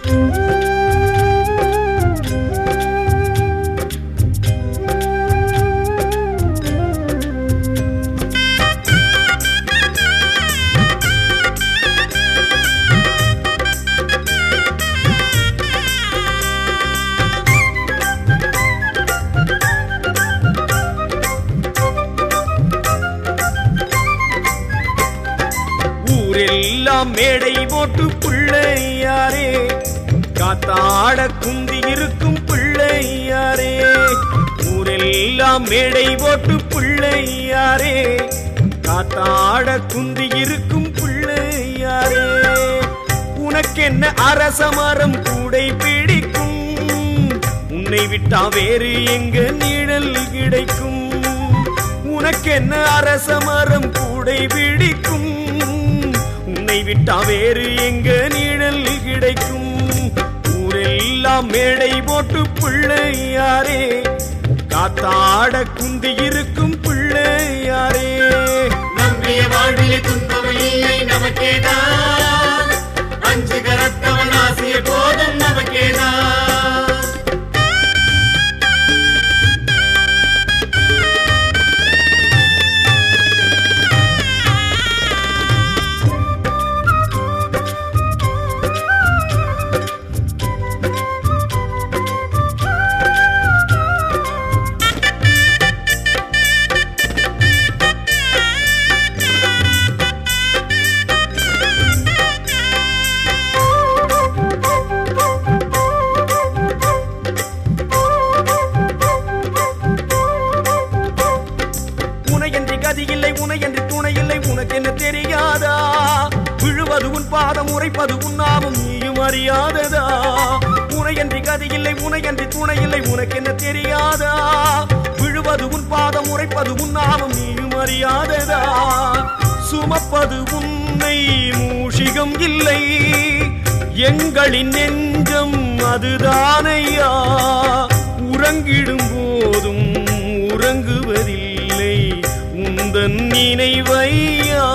ஊரெல்லாம் மேடை போட்டு பிள்ளையாரே காத்தாட குந்தி இருக்கும் பிள்ளையாரே ஊரெல்லாம் மேடை போட்டு பிள்ளையாரே காத்தாட குந்தி இருக்கும் பிள்ளையாரே உனக்கென்ன அரச மரம் கூடை பிடிக்கும் உன்னை விட்டா வேறு எங்க நிழல் கிடைக்கும் உனக்கென்ன அரச மரம் கூடை பிடிக்கும் உன்னை விட்டா வேறு எங்க நிழல் கிடைக்கும் ஊரெல்லாம் மேடை போட்டு பிள்ளையாரே காத்தாட குந்தி இருக்கும் பிள்ளையாரே நம்பிய வாழ்விலே துன்பம் இல்லை நமக்கேதான் அஞ்சு கரத்தவன் ஆசிய போதும் நமக்கேதான் உனையன்றி கதி இல்லை உனையன்றி துணை இல்லை உனக்கு என்ன தெரியாதா விழுவது உன் பாதம் உரைப்பது உன் நாமம் நீயும் அறியாததா உனையன்றி கதி இல்லை உனையன்றி துணை இல்லை உனக்கு என்ன தெரியாதா விழுவது உன் பாதம் உரைப்பது உன் நாமம் நீயும் அறியாததா சுமப்பது உன்னை மூஷிகம் இல்லை எங்களின் நெஞ்சம் அதுதானையா உறங்கிடும் போதும் உறங்குவதில்லை உந்தன் நினைவையா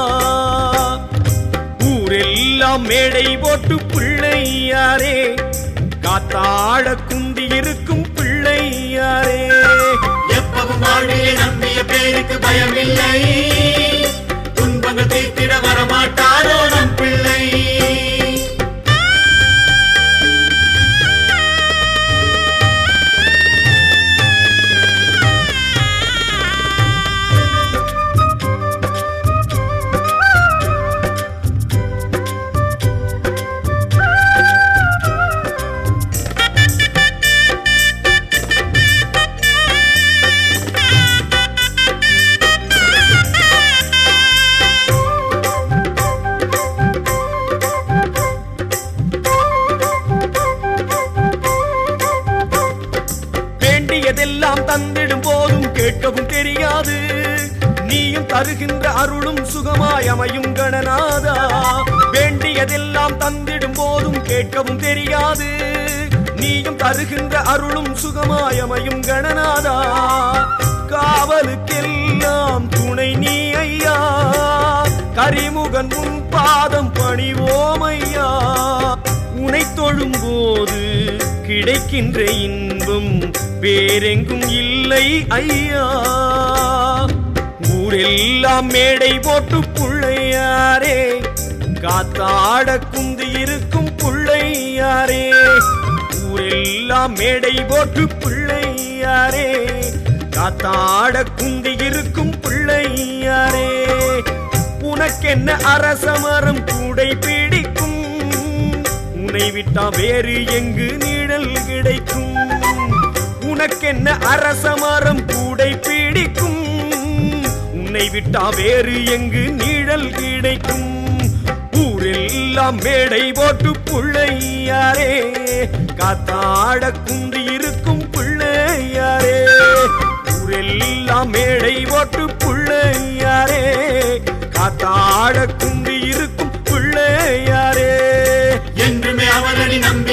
ஊரெல்லாம் மேடை போட்டு பிள்ளையாரே காத்தாட குந்தி இருக்கும் பிள்ளையாரே எப்பவும் வாழ்விலே நம்பிய பேருக்கு பயமில்லை துன்பங்கள் தீர்த்திட வரமாட்டாரோ நம் பிள்ளை வேண்டியதெல்லாம் தந்திடும் போதும் கேட்கவும் தெரியாது நீயும் தருகின்ற அருளும் சுகமாய் அமையும் கணநாதா வேண்டியதெல்லாம் தந்திடும் போதும் கேட்கவும் தெரியாது நீயும் தருகின்ற அருளும் சுகமாய் அமையும் கணநாதா காவலுக்கெல்லாம் துணை நீ ஐயா கரிமுகன் உன் பாதம் பணிவோம் ஐயா உனை தொழும்போது கிடைக்கின்ற இன்பம் வேறெங்கும் இல்லை ஐயா ஊரெல்லாம் மேடை போட்டு புள்ளையாரே காத்தாட குந்தி இருக்கும் புள்ளையாரே ஊரெல்லாம் மேடை போட்டு பிள்ளையாரே காத்தாட குந்தி இருக்கும் பிள்ளையாரே உனக்கென்ன அரச மரம் கூடை பிடிக்கும் உன்னை விட்டா வேறு எங்கு நிழல் கிடைக்கும் உனக்கென்ன அரச மரம் கூடை பிடிக்கும் உன்னை விட்டா வேறு எங்கு நிழல் கிடைக்கும் ஊரெல்லாம் மேடை போட்டு பிள்ளையாரே காத்தாட குந்தி இருக்கும் பிள்ளையாரே ஊரெல்லாம் மேடை போட்டு பிள்ளையாரே காத்தாட குந்தி இருக்கும் பிள்ளையாரே என்றுமே அவனடி நம்பி